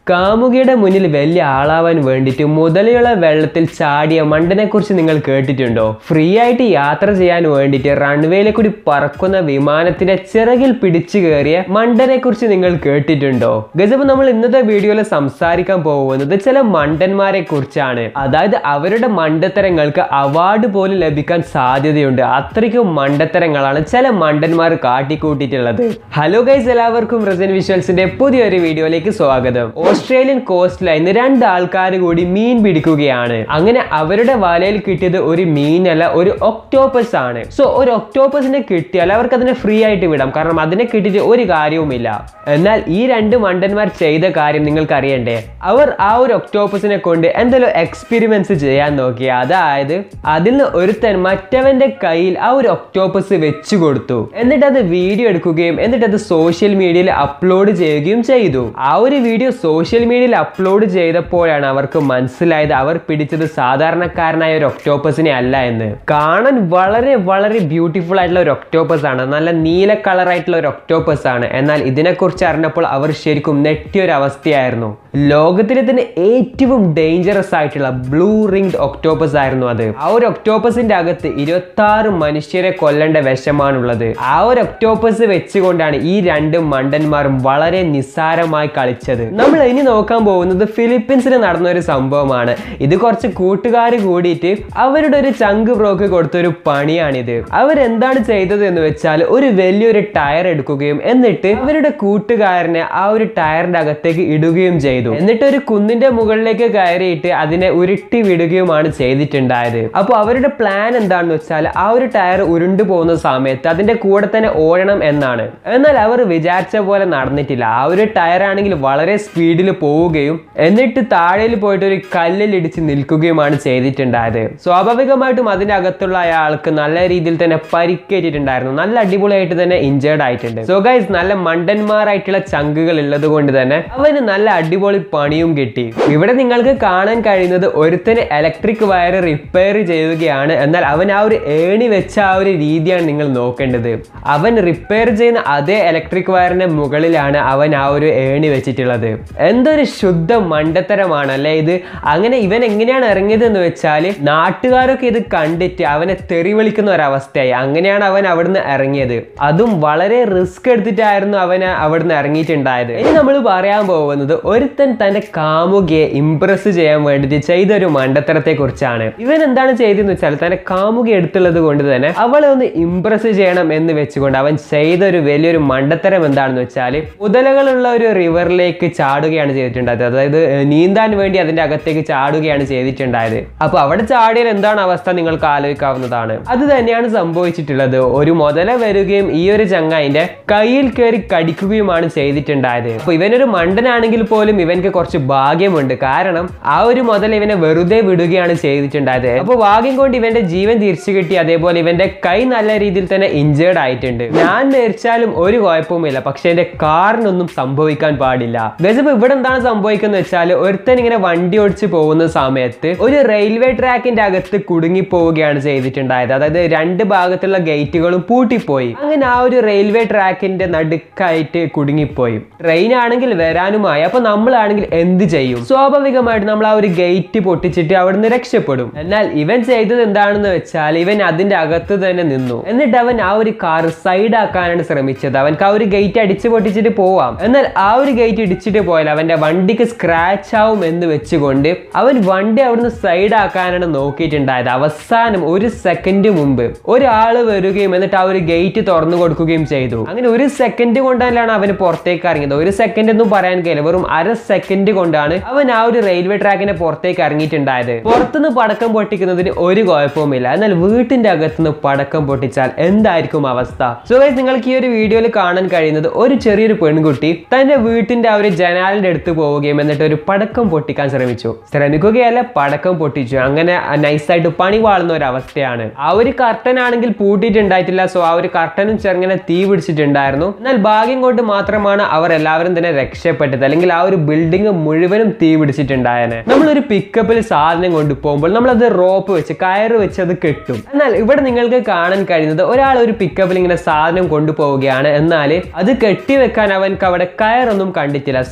കാമുകിയുടെ മുന്നിൽ വലിയ ആളാവാൻ വേണ്ടിയിട്ട് മുതലയുള്ള വെള്ളത്തിൽ ചാടിയ മണ്ടനെ കുറിച്ച് നിങ്ങൾ കേട്ടിട്ടുണ്ടോ ഫ്രീ ആയിട്ട് യാത്ര ചെയ്യാൻ വേണ്ടിയിട്ട് റൺവേയിലെ കൂടി പറക്കുന്ന വിമാനത്തിന്റെ ചിറകിൽ പിടിച്ചു കയറിയ മണ്ടനെ കുറിച്ച് നിങ്ങൾ കേട്ടിട്ടുണ്ടോ ഗജബ് നമ്മൾ ഇന്നത്തെ വീഡിയോയിൽ സംസാരിക്കാൻ പോകുന്നത് ചില മണ്ടന്മാരെ കുറിച്ചാണ് അതായത് അവരുടെ മണ്ടത്തരങ്ങൾക്ക് അവാർഡ് പോലും ലഭിക്കാൻ സാധ്യതയുണ്ട് അത്രയ്ക്കും മണ്ടത്തരങ്ങളാണ് ചില മണ്ടന്മാർ കാട്ടിക്കൂട്ടിയിട്ടുള്ളത് ഹലോ ഗൈസ് എല്ലാവർക്കും റസൻ വിഷ്വൽസിന്റെ പുതിയൊരു വീഡിയോയിലേക്ക് സ്വാഗതം ഓസ്ട്രേലിയൻ കോസ്റ്റ് ലൈനിൽ രണ്ട് ആൾക്കാർ കൂടി മീൻ പിടിക്കുകയാണ് അങ്ങനെ അവരുടെ വലയിൽ കിട്ടിയത് ഒരു മീനല്ല ഒരു ഒക്ടോപ്പസ് ആണ് സോ ഒരു ഒക്ടോപ്പസിനെ കിട്ടിയാൽ അവർക്ക് അതിനെ ഫ്രീ ആയിട്ട് വിടാം കാരണം അതിനെ കിട്ടിയിട്ട് ഒരു കാര്യവുമില്ല എന്നാൽ ഈ രണ്ട് മണ്ടന്മാർ ചെയ്ത കാര്യം നിങ്ങൾക്ക് അറിയണ്ടേ അവർ ആ ഒരു ഒക്ടോപ്പസിനെ കൊണ്ട് എന്തെങ്കിലും എക്സ്പെരിമെന്റ്സ് ചെയ്യാൻ നോക്കി അതായത് അതിൽ നിന്ന് ഒരുത്തൻ മറ്റവന്റെ കയ്യിൽ ആ ഒരു ഒക്ടോപ്പസ് വെച്ചു കൊടുത്തു എന്നിട്ട് അത് വീഡിയോ എടുക്കുകയും എന്നിട്ട് അത് സോഷ്യൽ മീഡിയയിൽ അപ്ലോഡ് ചെയ്യുകയും ചെയ്തു ആ ഒരു വീഡിയോ സോഷ്യൽ മീഡിയയിൽ അപ്ലോഡ് ചെയ്തപ്പോഴാണ് അവർക്ക് മനസ്സിലായത് അവർ പിടിച്ചത് സാധാരണക്കാരനായ ഒരു ഒക്ടോപ്പസിനെ അല്ല എന്ന് കാണാൻ വളരെ വളരെ ബ്യൂട്ടിഫുൾ ആയിട്ടുള്ള ഒരു ഒക്ടോപ്പസ് ആണ് നല്ല നീല കളർ ആയിട്ടുള്ള ഒരു ഒക്ടോപ്പസ് ആണ് എന്നാൽ ഇതിനെക്കുറിച്ച് അറിഞ്ഞപ്പോൾ അവർ ശരിക്കും നെട്ടിയ ഒരു അവസ്ഥയായിരുന്നു ലോകത്തിലെ തന്നെ ഏറ്റവും ഡേഞ്ചറസ് ആയിട്ടുള്ള ബ്ലൂ റിംഗ് ഒക്ടോപ്പസ് ആയിരുന്നു അത് ആ ഒരു ഒക്ടോപ്പസിന്റെ അകത്ത് ഇരുപത്തി ആറ് മനുഷ്യരെ കൊല്ലേണ്ട വിഷമാണുള്ളത് ആ ഒരു ഒക്ടോപ്പസ് വെച്ചുകൊണ്ടാണ് ഈ രണ്ട് മണ്ടന്മാരും വളരെ നിസ്സാരമായി കളിച്ചത് നമ്മൾ ഇനി നോക്കാൻ പോകുന്നത് ഫിലിപ്പീൻസിൽ നടന്ന ഒരു സംഭവമാണ് ഇത് കുറച്ച് കൂട്ടുകാർ കൂടിയിട്ട് അവരുടെ ഒരു ചങ്ക് ബ്രോക്ക് കൊടുത്തൊരു പണിയാണിത് അവരെന്താണ് ചെയ്തത് എന്ന് വെച്ചാൽ ഒരു വലിയൊരു ടയർ എടുക്കുകയും എന്നിട്ട് അവരുടെ കൂട്ടുകാരനെ ആ ഒരു ടയറിന്റെ അകത്തേക്ക് ഇടുകയും ചെയ്തു എന്നിട്ട് ഒരു കുന്നിന്റെ മുകളിലേക്ക് കയറിയിട്ട് അതിനെ ഉരുട്ടി വിടുകയുമാണ് ചെയ്തിട്ടുണ്ടായത് അപ്പോൾ അവരുടെ പ്ലാൻ എന്താണെന്ന് വെച്ചാൽ ആ ഒരു ടയർ ഉരുണ്ടു പോകുന്ന സമയത്ത് അതിന്റെ കൂടെ തന്നെ ഓടണം എന്നാണ് എന്നാൽ അവർ വിചാരിച്ച പോലെ നടന്നിട്ടില്ല ആ ഒരു ടയർ ആണെങ്കിൽ വളരെ സ്പീഡിൽ പോവുകയും എന്നിട്ട് താഴേൽ പോയിട്ട് ഒരു കല്ലിൽ ഇടിച്ച് നിൽക്കുകയുമാണ് ചെയ്തിട്ടുണ്ടായത് സ്വാഭാവികമായിട്ടും അതിന്റെ അകത്തുള്ള അയാൾക്ക് നല്ല രീതിയിൽ തന്നെ പരിക്കേറ്റിട്ടുണ്ടായിരുന്നു നല്ല അടിപൊളിയായിട്ട് തന്നെ ഇഞ്ചേർഡ് ആയിട്ടുണ്ട് സോ ഗൈസ് നല്ല മണ്ടന്മാരായിട്ടുള്ള ചങ്കുകൾ ഉള്ളത് കൊണ്ട് തന്നെ അവന് നല്ല അടിപൊളി പണിയും കിട്ടി ഇവിടെ നിങ്ങൾക്ക് കാണാൻ കഴിയുന്നത് ഒരുത്തന് ഇലക്ട്രിക് വയർ റിപ്പയർ ചെയ്യുകയാണ് എന്നാൽ അവൻ ആ ഒരു ഏണി വെച്ച ആ ഒരു രീതിയാണ് നിങ്ങൾ നോക്കേണ്ടത് അവൻ റിപ്പയർ ചെയ്യുന്ന അതേ ഇലക്ട്രിക് വയറിന്റെ മുകളിലാണ് അവൻ ആ ഒരു ഏണി വെച്ചിട്ടുള്ളത് എന്തൊരു ശുദ്ധ മണ്ടത്തരമാണ് അല്ലേ ഇത് അങ്ങനെ ഇവൻ എങ്ങനെയാണ് ഇറങ്ങിയത് എന്ന് വെച്ചാൽ നാട്ടുകാരൊക്കെ ഇത് കണ്ടിട്ട് അവനെ തെറി വിളിക്കുന്ന ഒരവസ്ഥയായി അങ്ങനെയാണ് അവൻ അവിടുന്ന് ഇറങ്ങിയത് അതും വളരെ റിസ്ക് എടുത്തിട്ടായിരുന്നു അവന് അവിടുന്ന് ഇറങ്ങിയിട്ടുണ്ടായത് ഇനി നമ്മൾ പറയാൻ പോകുന്നത് ഒരുത്തൻ തന്റെ കാമുകിയെ ഇംപ്രസ് ചെയ്യാൻ വേണ്ടിയിട്ട് ചെയ്ത ഒരു മണ്ടത്തരത്തെ കുറിച്ചാണ് ഇവൻ എന്താണ് ചെയ്തതെന്ന് വെച്ചാൽ തന്റെ കാമുകി എടുത്തുള്ളത് കൊണ്ട് തന്നെ അവളെ ഒന്ന് ഇംപ്രസ് ചെയ്യണം എന്ന് വെച്ചുകൊണ്ട് അവൻ ചെയ്ത ഒരു വലിയൊരു മണ്ടത്തരം എന്താണെന്ന് വെച്ചാൽ മുതലകളുള്ള ഒരു റിവറിലേക്ക് ചാടുകയാണ് ചെയ്തിട്ടുണ്ടായത് അതായത് ഏർ, നീന്താൻ വേണ്ടി അതിന്റെ അകത്തേക്ക് ചാടുകയാണ് ചെയ്തിട്ടുണ്ടായത് അപ്പൊ അവിടെ ചാടിയാൽ എന്താണ് അവസ്ഥ നിങ്ങൾക്ക് ആലോചിക്കാവുന്നതാണ് അത് തന്നെയാണ് സംഭവിച്ചിട്ടുള്ളത് ഒരു മുതല വരികയും ഈ ഒരു ചങ്ങായിന്റെ കയ്യിൽ കയറി കടിക്കുകയുമാണ് ചെയ്തിട്ടുണ്ടായത് അപ്പൊ ഇവനൊരു മണ്ടനാണെങ്കിൽ പോലും ഇവൻക്ക് കുറച്ച് ഭാഗ്യമുണ്ട് കാരണം ആ ഒരു മുതൽ ഇവനെ വെറുതെ വിടുകയാണ് ചെയ്തിട്ടുണ്ടായത് അപ്പൊ ഭാഗ്യം കൊണ്ട് ഇവന്റെ ജീവൻ തിരിച്ചു കിട്ടി അതേപോലെ ഇവന്റെ കൈ നല്ല രീതിയിൽ തന്നെ ഇഞ്ചേർഡ് ആയിട്ടുണ്ട് ഞാൻ മരിച്ചാലും ഒരു കുഴപ്പവുമില്ല പക്ഷെ എന്റെ കാറിനൊന്നും സംഭവിക്കാൻ പാടില്ല ഗസപ്പ് ഇവിടെ എന്താണ് സംഭവിക്കുന്നത് വെച്ചാൽ ഒരുത്തൻ ഇങ്ങനെ വണ്ടി ഓടിച്ച് പോകുന്ന സമയത്ത് ഒരു റെയിൽവേ ട്രാക്കിന്റെ അകത്ത് കുടുങ്ങി പോവുകയാണ് ചെയ്തിട്ടുണ്ടായത് അതായത് രണ്ട് ഭാഗത്തുള്ള ഗേറ്റുകളും പൂട്ടിപ്പോയി അങ്ങനെ ആ ഒരു റെയിൽവേ ട്രാക്കിന്റെ നടുക്കായിട്ട് കുടുങ്ങിപ്പോയി ട്രെയിൻ ആണെങ്കിൽ വരാനുമായി അപ്പൊ നമ്മളാണെങ്കിൽ എന്ത് ചെയ്യും സ്വാഭാവികമായിട്ട് നമ്മൾ ആ ഒരു ഗേറ്റ് പൊട്ടിച്ചിട്ട് അവിടുന്ന് രക്ഷപ്പെടും എന്നാൽ ഇവൻ ചെയ്തത് എന്താണെന്ന് വെച്ചാൽ ഇവൻ അതിന്റെ അകത്ത് തന്നെ നിന്നു എന്നിട്ട് അവൻ ആ ഒരു കാർ സൈഡ് ആക്കാനാണ് ശ്രമിച്ചത് അവൻക്ക് ആ ഒരു ഗേറ്റ് അടിച്ചു പൊട്ടിച്ചിട്ട് പോവാം എന്നാൽ ആ ഒരു ഗേറ്റ് ഇടിച്ചിട്ട് പോയാൽ അവന്റെ വണ്ടിക്ക് സ്ക്രാച്ച് ആവും എന്ന് വെച്ചുകൊണ്ട് അവൻ വണ്ടി അവിടുന്ന് സൈഡ് ആക്കാനാണ് നോക്കിയിട്ടുണ്ടായത് അവസാനം ഒരു സെക്കൻഡ് മുമ്പ് ഒരാള് വരികയും എന്നിട്ട് ആ ഒരു ഗേറ്റ് തുറന്നു കൊടുക്കുകയും ചെയ്തു അങ്ങനെ ഒരു സെക്കൻഡ് കൊണ്ടല്ലാണ് അവന് പുറത്തേക്ക് ഇറങ്ങിയത് ഒരു സെക്കൻഡ് ഒന്നും പറയാൻ കഴിയില്ല വെറും അര സെക്കൻഡ് കൊണ്ടാണ് അവൻ ആ ഒരു റെയിൽവേ ട്രാക്കിന്റെ പുറത്തേക്ക് ഇറങ്ങിയിട്ടുണ്ടായത് പുറത്തുനിന്ന് പടക്കം പൊട്ടിക്കുന്നതിന് ഒരു കുഴപ്പവുമില്ല എന്നാൽ വീട്ടിന്റെ അകത്തുനിന്ന് പടക്കം പൊട്ടിച്ചാൽ എന്തായിരിക്കും അവസ്ഥ സോ ഗൈസ് നിങ്ങൾക്ക് ഈ ഒരു വീഡിയോയിൽ കാണാൻ കഴിയുന്നത് ഒരു ചെറിയൊരു പെൺകുട്ടി തന്റെ വീട്ടിന്റെ ആ ഒരു ജനാലിന്റെ അടുത്ത് പോവുകയും എന്നിട്ട് ഒരു പടക്കം പൊട്ടിക്കാൻ ശ്രമിച്ചു ശ്രമിക്കുകയല്ല പടക്കം പൊട്ടിച്ചു അങ്ങനെ നൈസായിട്ട് പണി വാളുന്ന ഒരു അവസ്ഥയാണ് ആ ഒരു കർട്ടൻ ആണെങ്കിൽ പൂട്ടിയിട്ടുണ്ടായിട്ടില്ല സോ ആ ഒരു കർട്ടനും ചെറുങ്ങനെ തീ പിടിച്ചിട്ടുണ്ടായിരുന്നു എന്നാൽ ഭാഗ്യം കൊണ്ട് മാത്രമാണ് അവർ എല്ലാവരും തന്നെ രക്ഷപ്പെട്ടത് അല്ലെങ്കിൽ ആ ഒരു ബിൽഡിംഗ് മുഴുവനും തീ പിടിച്ചിട്ടുണ്ടായനെ നമ്മളൊരു പിക്കപ്പിൽ സാധനം കൊണ്ടുപോകുമ്പോൾ നമ്മളത് റോപ്പ് വെച്ച് കയറ് വെച്ച് അത് കെട്ടും എന്നാൽ ഇവിടെ നിങ്ങൾക്ക് കാണാൻ കഴിയുന്നത് ഒരാൾ ഒരു പിക്കപ്പിൽ ഇങ്ങനെ സാധനം കൊണ്ടുപോവുകയാണ് എന്നാൽ അത് കെട്ടിവെക്കാൻ അവൻക്ക് അവിടെ കയറൊന്നും കണ്ടിട്ടില്ല സോ അവൻ എന്ത്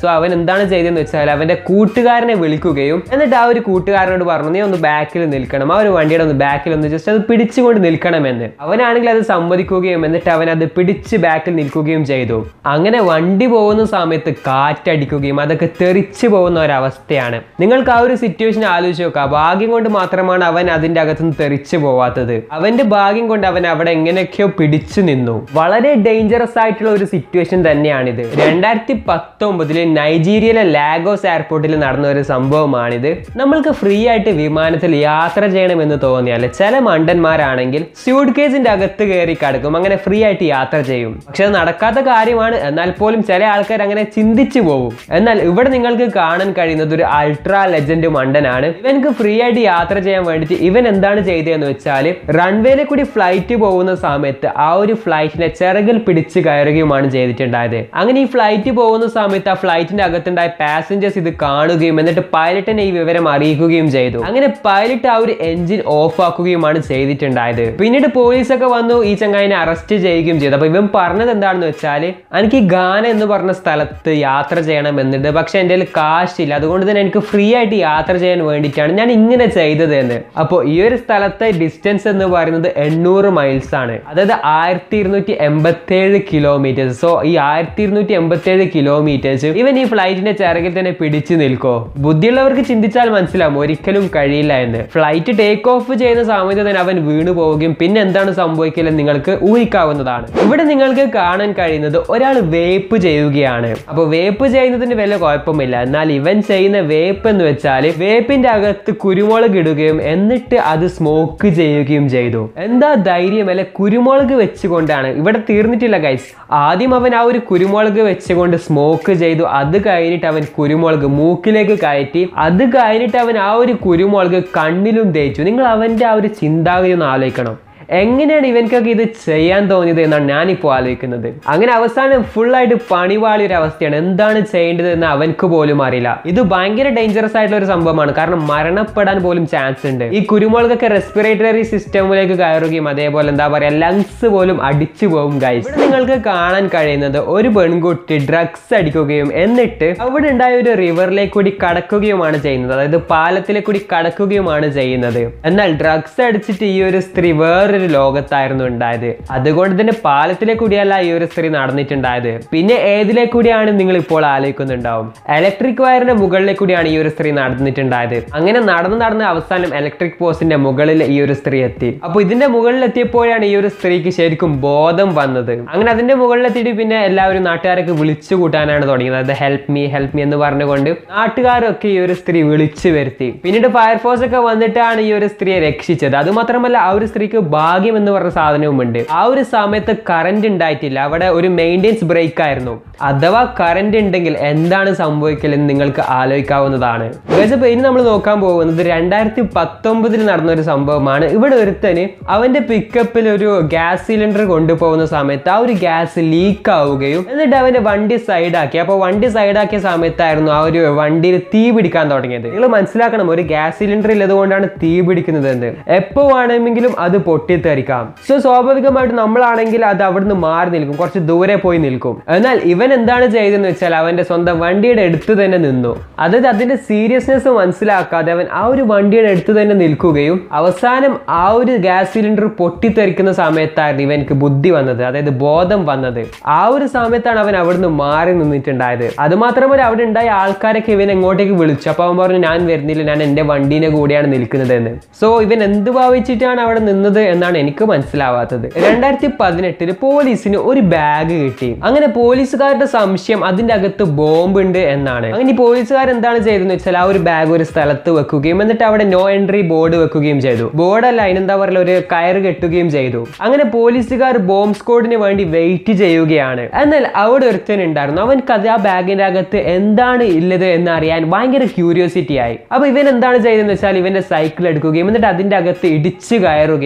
എന്താണ് ചെയ്തതെന്ന് വെച്ചാൽ അവന്റെ കൂട്ടുകാരനെ വിളിക്കുകയും എന്നിട്ട് ആ ഒരു കൂട്ടുകാരനോട് പറഞ്ഞു നീ ഒന്ന് ബാക്കിൽ നിൽക്കണം ആ ഒരു വണ്ടിയുടെ ഒന്ന് ബാക്കിൽ ഒന്ന് ജസ്റ്റ് അത് പിടിച്ചുകൊണ്ട് നിൽക്കണമെന്ന് അവനാണെങ്കിൽ അത് സമ്മതിക്കുകയും എന്നിട്ട് അവൻ അത് പിടിച്ച് ബാക്കിൽ നിൽക്കുകയും ചെയ്തു അങ്ങനെ വണ്ടി പോകുന്ന സമയത്ത് കാറ്റടിക്കുകയും അതൊക്കെ തെറിച്ചു പോകുന്ന ഒരവസ്ഥയാണ് നിങ്ങൾക്ക് ആ ഒരു സിറ്റുവേഷൻ ആലോചിച്ച് നോക്കുക ഭാഗ്യം കൊണ്ട് മാത്രമാണ് അവൻ അതിന്റെ അകത്തുനിന്ന് തെറിച്ചു പോവാത്തത് അവന്റെ ഭാഗ്യം കൊണ്ട് അവൻ അവിടെ എങ്ങനെയൊക്കെയോ പിടിച്ചു നിന്നു വളരെ ഡേഞ്ചറസ് ആയിട്ടുള്ള ഒരു സിറ്റുവേഷൻ തന്നെയാണിത് രണ്ടായിരത്തി പത്തൊമ്പതില് നൈജീരിയയിലെ ലാഗോസ് എയർപോർട്ടിൽ നടന്ന ഒരു സംഭവമാണിത് നമ്മൾക്ക് ഫ്രീ ആയിട്ട് വിമാനത്തിൽ യാത്ര ചെയ്യണമെന്ന് തോന്നിയാൽ ചില മണ്ടന്മാരാണെങ്കിൽ സ്യൂട്ട് കേസിന്റെ അകത്ത് കയറി കിടക്കും അങ്ങനെ ഫ്രീ ആയിട്ട് യാത്ര ചെയ്യും പക്ഷെ അത് നടക്കാത്ത കാര്യമാണ് എന്നാൽ പോലും ചില ആൾക്കാർ അങ്ങനെ ചിന്തിച്ചു പോകും എന്നാൽ ഇവിടെ നിങ്ങൾക്ക് കാണാൻ കഴിയുന്നത് ഒരു അൾട്രാ ലെജൻഡ് മണ്ടനാണ് ഇവനക്ക് ഫ്രീ ആയിട്ട് യാത്ര ചെയ്യാൻ വേണ്ടിയിട്ട് ഇവൻ എന്താണ് ചെയ്തതെന്ന് വെച്ചാൽ റൺവേയിൽ കൂടി ഫ്ലൈറ്റ് പോകുന്ന സമയത്ത് ആ ഒരു ഫ്ലൈറ്റിനെ ചിറകിൽ പിടിച്ച് കയറുകയുമാണ് ചെയ്തിട്ടുണ്ടായത് അങ്ങനെ ഈ ഫ്ലൈറ്റ് പോകുന്ന സമയത്ത് ആ ഫ്ലൈറ്റിന്റെ അകത്തുണ്ടായ പാസഞ്ചേഴ്സ് ഇത് കാണുകയും എന്നിട്ട് പൈലറ്റിനെ ഈ വിവരം അറിയിക്കുകയും ചെയ്തു അങ്ങനെ പൈലറ്റ് ആ ഒരു എഞ്ചിൻ ഓഫ് ആക്കുകയുമാണ് ചെയ്തിട്ടുണ്ടായത് പിന്നീട് പോലീസൊക്കെ വന്നു ഈ ചങ്ങായിനെ അറസ്റ്റ് ചെയ്യുകയും ചെയ്തു അപ്പൊ ഇവൻ പറഞ്ഞത് എന്താണെന്ന് വെച്ചാൽ എനിക്ക് ഗാന എന്ന് പറഞ്ഞ സ്ഥലത്ത് യാത്ര ചെയ്യണം എന്നുണ്ട് പക്ഷെ എൻ്റെ കയ്യിൽ കാശില്ല അതുകൊണ്ട് തന്നെ എനിക്ക് ഫ്രീ ആയിട്ട് യാത്ര ചെയ്യാൻ വേണ്ടിയിട്ടാണ് ഞാൻ ഇങ്ങനെ ചെയ്തത് എന്ന് അപ്പോൾ ഈ ഒരു സ്ഥലത്തെ ഡിസ്റ്റൻസ് എന്ന് പറയുന്നത് എണ്ണൂറ് മൈൽസ് ആണ് അതായത് ആയിരത്തി ഇരുന്നൂറ്റി എൺപത്തേഴ് കിലോമീറ്റേഴ്സ് സോ ഈ ആയിരത്തി ഇരുന്നൂറ്റി എൺപത്തേഴ് കിലോമീറ്റേഴ്സ് ഇവൻ ഈ ഫ്ലൈറ്റിന്റെ ചിറകിൽ തന്നെ പിടിച്ചു നിൽക്കോ ബുദ്ധിയുള്ളവർക്ക് ചിന്തിച്ചാൽ മനസ്സിലാവും ഒരിക്കലും കഴിയില്ല എന്ന് ഫ്ലൈറ്റ് ടേക്ക് ഓഫ് ചെയ്യുന്ന സമയത്ത് തന്നെ അവൻ വീണു പോവുകയും പിന്നെ എന്താണ് സംഭവിക്കില്ലെന്ന് നിങ്ങൾക്ക് ഊഹിക്കാവുന്നതാണ് ഇവിടെ നിങ്ങൾക്ക് കാണാൻ കഴിയുന്നത് ഒരാൾ വേപ്പ് ചെയ്യുകയാണ് അപ്പൊ വേപ്പ് ചെയ്യുന്നതിന് വലിയ കുഴപ്പമില്ല എന്നാൽ ഇവൻ ചെയ്യുന്ന വേപ്പ് എന്ന് വെച്ചാൽ വേപ്പിന്റെ അകത്ത് കുരുമുളക് ഇടുകയും എന്നിട്ട് അത് സ്മോക്ക് ചെയ്യുകയും ചെയ്തു എന്താ ധൈര്യം അല്ലെ കുരുമുളക് വെച്ചുകൊണ്ടാണ് ഇവിടെ തീർന്നിട്ടില്ല ഗൈസ് ആദ്യം അവൻ ആ ഒരു കുരുമുളക് വെച്ചുകൊണ്ട് സ്മോക്ക് ചെയ്തു അത് കഴിഞ്ഞിട്ട് അവൻ കുരുമുളക് മൂക്കിലേക്ക് കയറ്റി അത് കഴിഞ്ഞിട്ട് അവൻ ആ ഒരു കുരുമുളക് കണ്ണിലും തേച്ചു നിങ്ങൾ അവന്റെ ആ ഒരു ചിന്താഗതി ഒന്ന് ആലോചിക്കണം എങ്ങനെയാണ് ഇവൻക്കൊക്കെ ഇത് ചെയ്യാൻ തോന്നിയത് എന്നാണ് ഞാനിപ്പോൾ ആലോചിക്കുന്നത് അങ്ങനെ അവസാനം full ആയിട്ട് പണിവാളി ഒരു അവസ്ഥയാണ് എന്താണ് ചെയ്യേണ്ടത് എന്ന് അവൻക്ക് പോലും അറിയില്ല ഇത് ഭയങ്കര ഡേഞ്ചറസ് ആയിട്ടുള്ള ഒരു സംഭവമാണ് കാരണം മരണപ്പെടാൻ പോലും ചാൻസ് ഉണ്ട് ഈ കുരുമുളകൊക്കെ റെസ്പിറേറ്ററി സിസ്റ്റമിലേക്ക് കയറുകയും അതേപോലെ എന്താ പറയുക ലങ്സ് പോലും അടിച്ചു പോകും ഗൈസ് ഇവിടെ നിങ്ങൾക്ക് കാണാൻ കഴിയുന്നത് ഒരു പെൺകുട്ടി ഡ്രഗ്സ് അടിക്കുകയും എന്നിട്ട് അവിടെ ഉണ്ടായ ഒരു റിവറിലേക്ക് കൂടി കടക്കുകയുമാണ് ചെയ്യുന്നത് അതായത് പാലത്തിലേക്ക് കൂടി കടക്കുകയുമാണ് ചെയ്യുന്നത് എന്നാൽ ഡ്രഗ്സ് അടിച്ചിട്ട് ഈ ഒരു സ്ത്രീ വേറൊരു ലോകത്തായിരുന്നു ഉണ്ടായത് അതുകൊണ്ട് തന്നെ പാലത്തിലെ കൂടിയല്ല ഈ ഒരു സ്ത്രീ നടന്നിട്ടുണ്ടായത് പിന്നെ ഏതിലെ കൂടിയാണ് നിങ്ങൾ ഇപ്പോൾ ആലോചിക്കുന്നുണ്ടാവും ഇലക്ട്രിക് വയറിന്റെ മുകളിലേക്ക് കൂടിയാണ് ഈ ഒരു സ്ത്രീ നടന്നിട്ടുണ്ടായത് അങ്ങനെ നടന്ന് നടന്ന് അവസാനം ഇലക്ട്രിക് പോസ്റ്റിന്റെ മുകളിൽ ഈ ഒരു സ്ത്രീ എത്തി അപ്പൊ ഇതിന്റെ മുകളിൽ എത്തിയപ്പോഴാണ് ഈ ഒരു സ്ത്രീക്ക് ശരിക്കും ബോധം വന്നത് അങ്ങനെ അതിന്റെ മുകളിൽ എത്തിയിട്ട് പിന്നെ എല്ലാവരും നാട്ടുകാരൊക്കെ വിളിച്ചു കൂട്ടാനാണ് തുടങ്ങിയത് അതായത് ഹെൽപ്പ് മീ ഹെൽപ്പ് മീ എന്ന് പറഞ്ഞുകൊണ്ട് നാട്ടുകാരൊക്കെ ഈ ഒരു സ്ത്രീ വിളിച്ചു വരുത്തി പിന്നീട് ഫയർഫോഴ്സ് ഒക്കെ വന്നിട്ടാണ് ഈ ഒരു സ്ത്രീയെ രക്ഷിച്ചത് അത് മാത്രമല്ല ആ ഒരു സ്ത്രീക്ക് ഭാഗ്യം എന്ന് പറഞ്ഞ സാധനവുമുണ്ട് ആ ഒരു സമയത്ത് കറന്റ് ഉണ്ടായിട്ടില്ല അവിടെ ഒരു മെയിൻ്റെനൻസ് ബ്രേക്ക് ആയിരുന്നു അഥവാ കറന്റ് ഉണ്ടെങ്കിൽ എന്താണ് സംഭവിക്കലെന്ന് നിങ്ങൾക്ക് ആലോചിക്കാവുന്നതാണ് Guys, അപ്പൊ ഇനി നമ്മൾ നോക്കാൻ പോകുന്നത് രണ്ടായിരത്തി പത്തൊമ്പതിൽ നടന്ന ഒരു സംഭവമാണ് ഇവിടെ ഒരുത്തന് അവന്റെ പിക്കപ്പിൽ ഒരു ഗ്യാസ് സിലിണ്ടർ കൊണ്ടുപോകുന്ന സമയത്ത് ആ ഒരു ഗ്യാസ് ലീക്ക് ആവുകയും എന്നിട്ട് അവന്റെ വണ്ടി സൈഡാക്കി അപ്പോൾ വണ്ടി സൈഡാക്കിയ സമയത്തായിരുന്നു ആ ഒരു വണ്ടിയിൽ തീ പിടിക്കാൻ തുടങ്ങിയത് നിങ്ങൾ മനസ്സിലാക്കണം ഒരു ഗ്യാസ് സിലിണ്ടർ ഇല്ലതുകൊണ്ടാണ് തീ പിടിക്കുന്നത് എന്ന് എപ്പോ വേണമെങ്കിലും അത് പൊട്ടിത്തെറിക്കാം സോ സ്വാഭാവികമായിട്ട് നമ്മളാണെങ്കിൽ അത് അവിടുന്ന് മാറി നിൽക്കും കുറച്ച് ദൂരെ പോയി നിൽക്കും എന്നാൽ ഇവൻ എന്താണ് ചെയ്തതെന്ന് വെച്ചാൽ അവന്റെ സ്വന്തം വണ്ടിയുടെ അടുത്ത് തന്നെ നിന്നു അതായത് അതിന്റെ സീരിയസ്നെസ് മനസ്സിലാക്കാതെ അവൻ ആ ഒരു വണ്ടിയുടെ അടുത്ത് തന്നെ നിൽക്കുകയും അവസാനം ആ ഒരു ഗ്യാസ് സിലിണ്ടർ പൊട്ടിത്തെറിക്കുന്ന സമയത്തായിരുന്നു ഇവനക്ക് ബുദ്ധി വന്നത് അതായത് ബോധം വന്നത് ആ ഒരു സമയത്താണ് അവൻ അവിടുന്ന് മാറി നിന്നിട്ടുണ്ടായത് അത് മാത്രമല്ല അവിടെ ഉണ്ടായ ആൾക്കാരൊക്കെ ഇവൻ എങ്ങോട്ടേക്ക് വിളിച്ചു അപ്പൊ അവൻ പറഞ്ഞു ഞാൻ വരുന്നില്ല ഞാൻ എന്റെ വണ്ടീന്റെ കൂടെയാണ് നിൽക്കുന്നത് എന്ന് സോ ഇവൻ എന്ത് ഭാവിച്ചിട്ടാണ് അവിടെ നിന്നത് എന്നാണ് എനിക്ക് മനസ്സിലാവാത്തത് രണ്ടായിരത്തി പതിനെട്ടില് പോലീസിന് ഒരു ബാഗ് കിട്ടി അങ്ങനെ പോലീസുകാരുടെ സംശയം അതിന്റെ അകത്ത് ബോംബ് ഉണ്ട് എന്നാണ് അങ്ങനെ ഈ പോലീസുകാർ എന്താണ് ചെയ്തതെന്ന് വെച്ചാൽ ആ ഒരു ബാഗ് ഒരു സ്ഥലത്ത് വെക്കുകയും എന്നിട്ട് അവിടെ നോ എൻട്രി ബോർഡ് വെക്കുകയും ചെയ്തു ബോർഡല്ല അതിനെന്താ പറയുക ഒരു കയറ് കെട്ടുകയും ചെയ്തു അങ്ങനെ പോലീസുകാർ ബോംബ് സ്ക്വാഡിന് വേണ്ടി വെയിറ്റ് ചെയ്യുകയാണ് എന്നാൽ അവിടെ ഒരുത്തൻ ഉണ്ടായിരുന്നു അവൻക്ക് അത് ആ ബാഗിന്റെ അകത്ത് എന്താണ് ഉള്ളത് എന്ന് അറിയാൻ ഭയങ്കര ക്യൂരിയോസിറ്റി ആയി അപ്പൊ ഇവൻ എന്താണ് ചെയ്തതെന്ന് വെച്ചാൽ ഇവന്റെ സൈക്കിൾ എടുക്കുകയും എന്നിട്ട് അതിന്റെ അകത്ത് ഇടിച്ചു കയറുകയും പിന്നീട്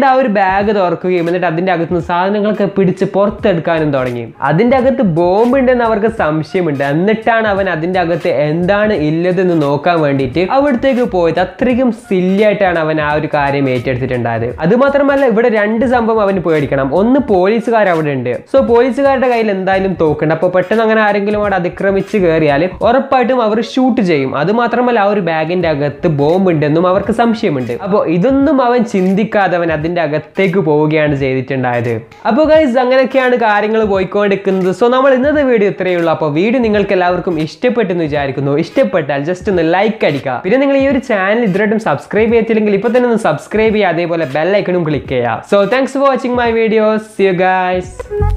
പിന്നീട് ആ ഒരു ബാഗ് തുറക്കുകയും എന്നിട്ട് അതിന്റെ അകത്തുനിന്ന് സാധനങ്ങളൊക്കെ പിടിച്ച് പുറത്തെടുക്കാനും തുടങ്ങി അതിന്റെ അകത്ത് ബോംബ് ഉണ്ടെന്ന് അവർക്ക് സംശയമുണ്ട് എന്നിട്ടാണ് അവൻ അതിന്റെ അകത്ത് എന്താണ് ഇല്ലതെന്ന് നോക്കാൻ വേണ്ടിയിട്ട് അവിടത്തേക്ക് പോയത് അത്രയ്ക്കും സില്ലിയായിട്ടാണ് അവൻ ആ ഒരു കാര്യം ഏറ്റെടുത്തിട്ടുണ്ടായത് അത് മാത്രമല്ല ഇവിടെ രണ്ട് സംഭവം അവന് പേടിക്കണം ഒന്ന് പോലീസുകാർ അവിടെ ഉണ്ട് സോ പോലീസുകാരുടെ കയ്യിൽ എന്തായാലും തോക്കുണ്ട് അപ്പോൾ പെട്ടെന്ന് അങ്ങനെ ആരെങ്കിലും അവിടെ അതിക്രമിച്ച് കയറിയാൽ ഉറപ്പായിട്ടും അവർ ഷൂട്ട് ചെയ്യും അത് മാത്രമല്ല ആ ഒരു ബാഗിന്റെ അകത്ത് ബോംബ് ഉണ്ടെന്നും അവർക്ക് സംശയമുണ്ട് അപ്പോൾ ഇതൊന്നും അവൻ ചിന്തിക്കാതെ അവൻ അതിന്റെ അകത്തേക്ക് പോവുകയാണ് ചെയ്തിട്ടുണ്ടായത് അപ്പോൾ ഗൈസ് അങ്ങനെയൊക്കെയാണ് കാര്യങ്ങൾ പോയിക്കൊണ്ടിരിക്കുന്നത് സോ നമ്മൾ ഇന്നത്തെ വീഡിയോ ഇത്രയേ ഉള്ളൂ അപ്പോൾ വീഡിയോ നിങ്ങൾക്ക് എല്ലാവർക്കും ഇഷ്ടപ്പെട്ടെന്ന് വിചാരിക്കുന്നു ഇഷ്ടപ്പെട്ടാൽ ജസ്റ്റ് ഒന്ന് ലൈക്ക് അടിക്കുക പിന്നെ നിങ്ങൾ ഈ ഒരു ചാനൽ ഇതുവരായിട്ടും സബ്സ്ക്രൈബ് ചെയ്തില്ലെങ്കിൽ ഇപ്പോൾ തന്നെ ഒന്ന് സബ്സ്ക്രൈബ് ചെയ്യുക അതേപോലെ ബെല്ലൈക്കണും ക്ലിക്ക് ചെയ്യുക so thanks for watching my videos you guys